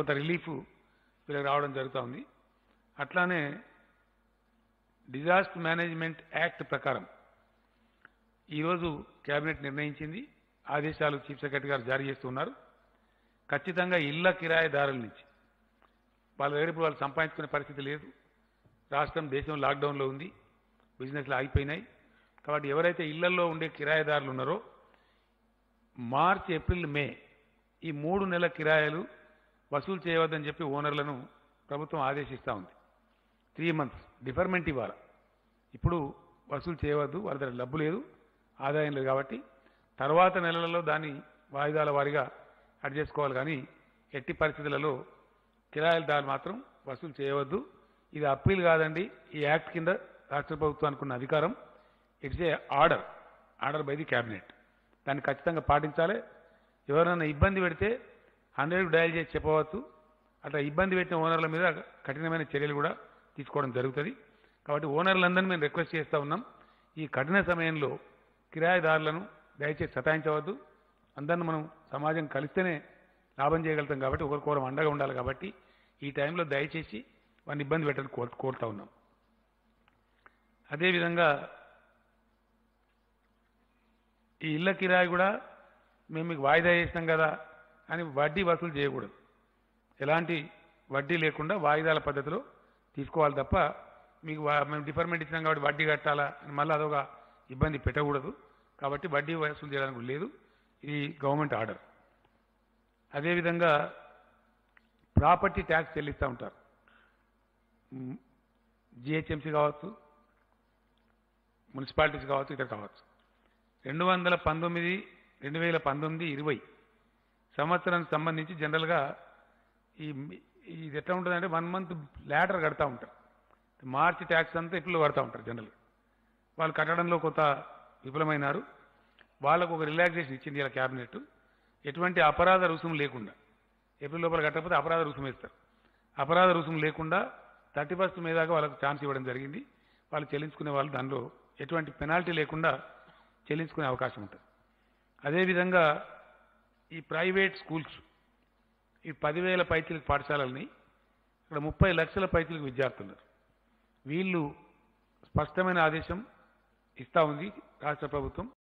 కొంత రిలీఫ్ వీళ్ళకి రావడం జరుగుతూ ఉంది అట్లానే డిజాస్టర్ మేనేజ్మెంట్ యాక్ట్ ప్రకారం ఈరోజు కేబినెట్ నిర్ణయించింది ఆదేశాలు చీఫ్ సెక్రటరీ గారు జారీ చేస్తున్నారు ఖచ్చితంగా ఇళ్ల కిరాయిదారుల నుంచి వాళ్ళ దగ్గర ఇప్పుడు వాళ్ళు సంపాదించుకునే పరిస్థితి లేదు రాష్ట్రం దేశం లాక్డౌన్లో ఉంది బిజినెస్లు ఆగిపోయినాయి కాబట్టి ఎవరైతే ఇళ్లలో ఉండే కిరాయిదారులు ఉన్నారో మార్చ్ ఏప్రిల్ మే ఈ మూడు నెలల కిరాయిలు వసూలు చేయవద్దని చెప్పి ఓనర్లను ప్రభుత్వం ఆదేశిస్తూ ఉంది త్రీ మంత్స్ డిఫర్మెంట్ ఇవ్వాలి ఇప్పుడు వసూలు చేయవద్దు వాళ్ళ దగ్గర డబ్బు లేదు ఆదాయం లేదు కాబట్టి తర్వాత నెలలలో దాన్ని వాయిదాల వారీగా అడ్జస్ట్ చేసుకోవాలి కానీ ఎట్టి పరిస్థితులలో కిరాయిలదారులు మాత్రం వసూలు చేయవద్దు ఇది అప్పీల్ కాదండి ఈ యాక్ట్ కింద రాష్ట్ర ప్రభుత్వానికి ఉన్న అధికారం it's a order order by the cabinet దాన్ని ఖచ్చితంగా పాటించాలి ఎవరైనా ఇబ్బంది పెడితే హండ్రెడ్ డయల్ చేసి చెప్పవచ్చు అట్లా ఇబ్బంది పెట్టిన ఓనర్ల మీద కఠినమైన చర్యలు కూడా తీసుకోవడం జరుగుతుంది కాబట్టి ఓనర్లందరినీ మేము రిక్వెస్ట్ చేస్తూ ఉన్నాం ఈ కఠిన సమయంలో కిరాయిదారులను దయచేసి సతాయించవద్దు అందరిని మనం సమాజం కలిస్తేనే లాభం చేయగలుగుతాం కాబట్టి ఒకరికొకరం అండగా ఉండాలి కాబట్టి ఈ టైంలో దయచేసి వారిని ఇబ్బంది పెట్టని కోరు కోరుతా ఉన్నాం అదేవిధంగా ఈ ఇళ్ళ కిరాయి కూడా మేము మీకు వాయిదా చేసినాం కదా అని వడ్డీ వసూలు చేయకూడదు ఎలాంటి వడ్డీ లేకుండా వాయిదాల పద్ధతిలో తీసుకోవాలి తప్ప మీకు వా- మేము డిఫర్మెంట్ ఇచ్చినాం కాబట్టి వడ్డీ కట్టాలా అని మళ్ళీ అదొక ఇబ్బంది పెట్టకూడదు కాబట్టి వడ్డీ వసూలు చేయడానికి కూడా లేదు ఇది గవర్నమెంట్ ఆర్డర్ అదేవిధంగా ప్రాపర్టీ ట్యాక్స్ చెల్లిస్తూ ఉంటారు జిహెచ్ఎంసీ కావచ్చు మున్సిపాలిటీస్ కావచ్చు ఇతర కావచ్చు రెండు వందల పంతొమ్మిది రెండు వేల పంతొమ్మిది ఇరవై సంవత్సరానికి సంబంధించి జనరల్గా ఈ ఇది ఎట్లా ఉంటుందంటే వన్ మంత్ లేటర్ కడతా ఉంటారు మార్చి ట్యాక్స్ అంతా ఇప్పుడు కడతా ఉంటారు జనరల్గా వాళ్ళు కట్టడంలో కొంత విఫలమైనారు వాళ్ళకు ఒక రిలాక్సేషన్ ఇచ్చింది ఇలా క్యాబినెట్ ఎటువంటి అపరాధ రుసుము లేకుండా ఏప్రిల్ లోపల కట్టకపోతే అపరాధ రుసుము వేస్తారు అపరాధ రుసుము లేకుండా థర్టీ ఫస్ట్ మీద దాకా వాళ్ళకి ఛాన్స్ ఇవ్వడం జరిగింది వాళ్ళు చెల్లించుకునే వాళ్ళు దానిలో ఎటువంటి పెనాల్టీ లేకుండా చెల్లించుకునే అవకాశం ఉంటుంది అదేవిధంగా ఈ ప్రైవేట్ స్కూల్స్ ఈ పదివేల పైచిలకు పాఠశాలల్ని ఇక్కడ ముప్పై లక్షల పైచిలకు విద్యార్థులు ఉన్నారు వీళ్ళు స్పష్టమైన ఆదేశం ఇస్తా ఉంది రాష్ట్ర ప్రభుత్వం